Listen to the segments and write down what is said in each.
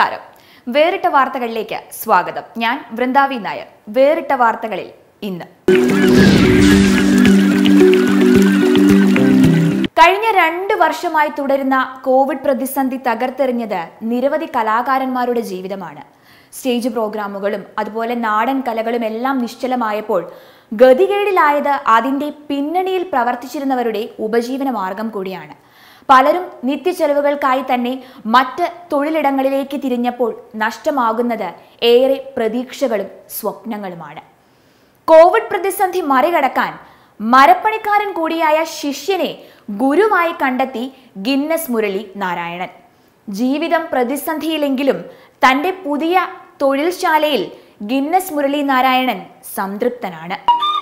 നമസ്കാരം വേറിട്ട വാർത്തകളിലേക്ക് സ്വാഗതം ഞാൻ വൃന്ദാവി നായർ വേറിട്ട വാർത്തകളിൽ ഇന്ന് കഴിഞ്ഞ രണ്ട് വർഷമായി തുടരുന്ന കോവിഡ് പ്രതിസന്ധി തകർത്തെറിഞ്ഞത് നിരവധി കലാകാരന്മാരുടെ ജീവിതമാണ് സ്റ്റേജ് പ്രോഗ്രാമുകളും അതുപോലെ നാടൻ കലകളും എല്ലാം നിശ്ചലമായപ്പോൾ ഗതികേടിലായത് അതിന്റെ പിന്നണിയിൽ പ്രവർത്തിച്ചിരുന്നവരുടെ ഉപജീവന മാർഗം കൂടിയാണ് പലരും നിത്യച്ചെലവുകൾക്കായി തന്നെ മറ്റ് തൊഴിലിടങ്ങളിലേക്ക് തിരിഞ്ഞപ്പോൾ നഷ്ടമാകുന്നത് ഏറെ പ്രതീക്ഷകളും സ്വപ്നങ്ങളുമാണ് കോവിഡ് പ്രതിസന്ധി മറികടക്കാൻ മരപ്പണിക്കാരൻ കൂടിയായ ശിഷ്യനെ ഗുരുവായി കണ്ടെത്തി ഗിന്നസ് മുരളി നാരായണൻ ജീവിതം പ്രതിസന്ധിയിലെങ്കിലും തന്റെ പുതിയ തൊഴിൽശാലയിൽ ഗിന്നസ് മുരളി നാരായണൻ സംതൃപ്തനാണ്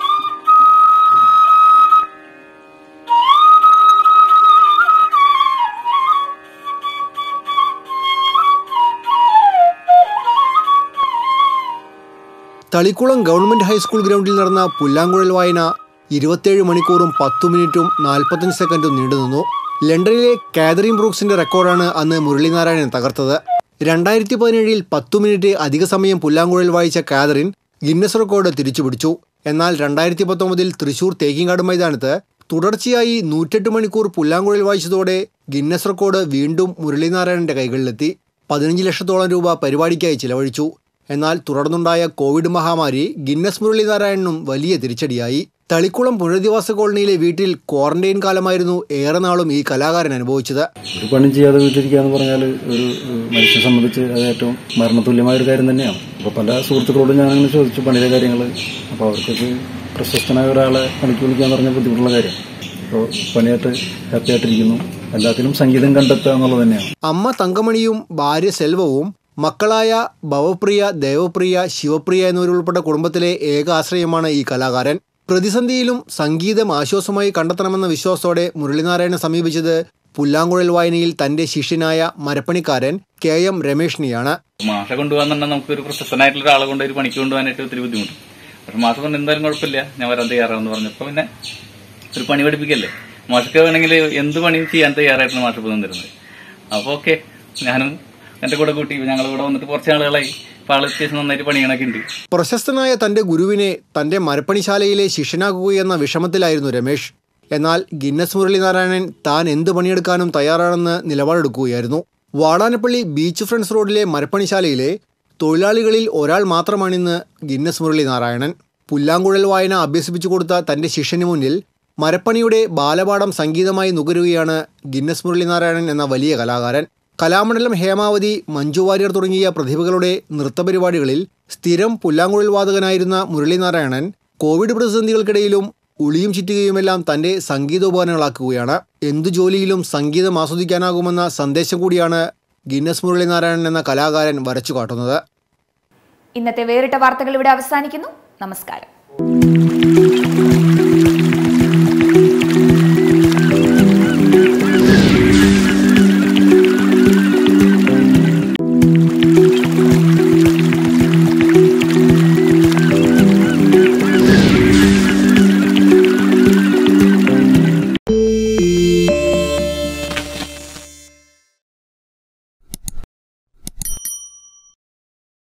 തളിക്കുളം ഗവൺമെന്റ് ഹൈസ്കൂൾ ഗ്രൗണ്ടിൽ നടന്ന പുല്ലാങ്കുഴൽ വായന ഇരുപത്തേഴ് മണിക്കൂറും പത്തു മിനിറ്റും നാൽപ്പത്തഞ്ച് സെക്കൻഡും നീണ്ടുനിന്നു ലണ്ടനിലെ കാതറിൻ ബ്രൂക്സിന്റെ റെക്കോർഡാണ് അന്ന് മുരളീനാരായണൻ തകർത്തത് രണ്ടായിരത്തി പതിനേഴിൽ പത്തു മിനിറ്റ് അധിക സമയം പുല്ലാങ്കുഴൽ വായിച്ച കാതറിൻ ഗിന്നസ് റെക്കോർഡ് തിരിച്ചുപിടിച്ചു എന്നാൽ രണ്ടായിരത്തി പത്തൊമ്പതിൽ തൃശൂർ തേക്കിങ്കാട് മൈതാനത്ത് തുടർച്ചയായി നൂറ്റെട്ട് മണിക്കൂർ പുല്ലാങ്കുഴൽ വായിച്ചതോടെ ഗിന്നസ് റെക്കോർഡ് വീണ്ടും മുരളീനാരായണന്റെ കൈകളിലെത്തി പതിനഞ്ച് ലക്ഷത്തോളം രൂപ പരിപാടിക്കായി ചിലവഴിച്ചു എന്നാൽ തുടർന്നുണ്ടായ കോവിഡ് മഹാമാരി ഗിന്നസ് മുരളീനാരായണനും വലിയ തിരിച്ചടിയായി തളിക്കുളം പുനരധിവാസ കോളനിയിലെ വീട്ടിൽ ക്വാറന്റൈൻ കാലമായിരുന്നു ഏറെ നാളും ഈ കലാകാരൻ അനുഭവിച്ചത് ഒരു പണിയും ചെയ്യാതെ വീട്ടിലിരിക്കുക എന്ന് പറഞ്ഞാൽ ഒരു ഏഹ്, മനുഷ്യനെ സംബന്ധിച്ച് അത് ഏറ്റവും മരണതുല്യമായ ഒരു കാര്യം തന്നെയാണ് അപ്പോൾ പല സുഹൃത്തുക്കളോടും ഞാനങ്ങനെ ചോദിച്ചു പണിയുടെ കാര്യങ്ങൾ അപ്പോൾ അവർക്കൊക്കെ പ്രശസ്തനായ ഒരാളെ പണിക്ക് വിളിക്കാന്ന് പറഞ്ഞാൽ ബുദ്ധിമുട്ടുള്ള കാര്യം അപ്പോൾ പണിയായിട്ട് ഹാപ്പി ആയിട്ടിരിക്കുന്നു എല്ലാത്തിനും സംഗീതം കണ്ടെത്തുക എന്നുള്ളത് തന്നെയാണ് അമ്മ തങ്കമണിയും ഭാര്യ സെൽവവും മക്കളായ ഭവപ്രിയ ദേവപ്രിയ ശിവപ്രിയ എന്നിവരുൾപ്പെട്ട കുടുംബത്തിലെ ഏക ആശ്രയമാണ് ഈ കലാകാരൻ പ്രതിസന്ധിയിലും സംഗീതം ആശ്വാസമായി കണ്ടെത്തണമെന്ന വിശ്വാസത്തോടെ മുരളീനാരായണനെ സമീപിച്ചത് പുല്ലാങ്കുഴൽ വായനയിൽ തന്റെ ശിഷ്യനായ മരപ്പണിക്കാരൻ കെ എം രമേഷിനെയാണ് മാഷെ കൊണ്ടുപോകാൻ തന്നെ നമുക്കൊരു പ്രശസ്തനായിട്ടുള്ള ഒരാളെ കൊണ്ട് ഒരു പണിക്ക് കൊണ്ടുപോകാനായിട്ട് ഒത്തിരി ബുദ്ധിമുട്ട് പക്ഷെ മാഷ് പറഞ്ഞു എന്തായാലും കുഴപ്പമില്ല ഞാൻ വരാൻ തയ്യാറാണെന്ന് പറഞ്ഞപ്പോൾ പിന്നെ ഒരു പണി പഠിപ്പിക്കല്ലേ മാഷക്ക് വേണമെങ്കിൽ എന്ത് പണിയും ചെയ്യാൻ തയ്യാറായിട്ടാണ് മാഷ് ഇപ്പോൾ തന്നിരുന്നത് അപ്പോൾ ഓക്കെ ഞാനും എൻ്റെ കൂടെ കൂട്ടി ഞങ്ങൾ കൂടെ വന്നിട്ട് കുറച്ച് ആളുകളായി ഇപ്പോൾ ആൾ അത്യാവശ്യം നന്നായിട്ട് പണിയണൊക്കെ ഉണ്ട് പ്രശസ്തനായ തന്റെ ഗുരുവിനെ തന്റെ മരപ്പണിശാലയിലെ ശിഷ്യനാക്കുകയെന്ന വിഷമത്തിലായിരുന്നു രമേഷ് എന്നാൽ ഗിന്നസ് മുരളീനാരായണൻ താൻ എന്ത് പണിയെടുക്കാനും തയ്യാറാണെന്ന് നിലപാടെടുക്കുകയായിരുന്നു വാടാനപ്പള്ളി ബീച്ച് ഫ്രണ്ട്സ് റോഡിലെ മരപ്പണിശാലയിലെ തൊഴിലാളികളിൽ ഒരാൾ മാത്രമാണിന്ന് ഗിന്നസ് മുരളീനാരായണൻ പുല്ലാങ്കുഴൽ വായന അഭ്യസിപ്പിച്ചു കൊടുത്ത തന്റെ ശിഷ്യന് മുന്നിൽ മരപ്പണിയുടെ ബാലപാഠം സംഗീതമായി നുകരുകയാണ് ഗിന്നസ് മുരളീനാരായണൻ എന്ന വലിയ കലാകാരൻ കലാമണ്ഡലം ഹേമാവതി മഞ്ജു വാര്യർ തുടങ്ങിയ പ്രതിഭകളുടെ നൃത്തപരിപാടികളിൽ സ്ഥിരം പുല്ലാങ്കുഴൽ വാദകനായിരുന്ന മുരളീനാരായണൻ കോവിഡ് പ്രതിസന്ധികൾക്കിടയിലും ഉളിയും ചിറ്റുകയുമെല്ലാം തന്റെ സംഗീതോപകരണങ്ങളാക്കുകയാണ് എന്തു ജോലിയിലും സംഗീതം ആസ്വദിക്കാനാകുമെന്ന സന്ദേശം കൂടിയാണ് ഗിന്നസ് മുരളീനാരായണൻ എന്ന കലാകാരൻ വരച്ചു കാട്ടുന്നത് ഇന്നത്തെ വേറിട്ട വാർത്തകൾ ഇവിടെ അവസാനിക്കുന്നു നമസ്കാരം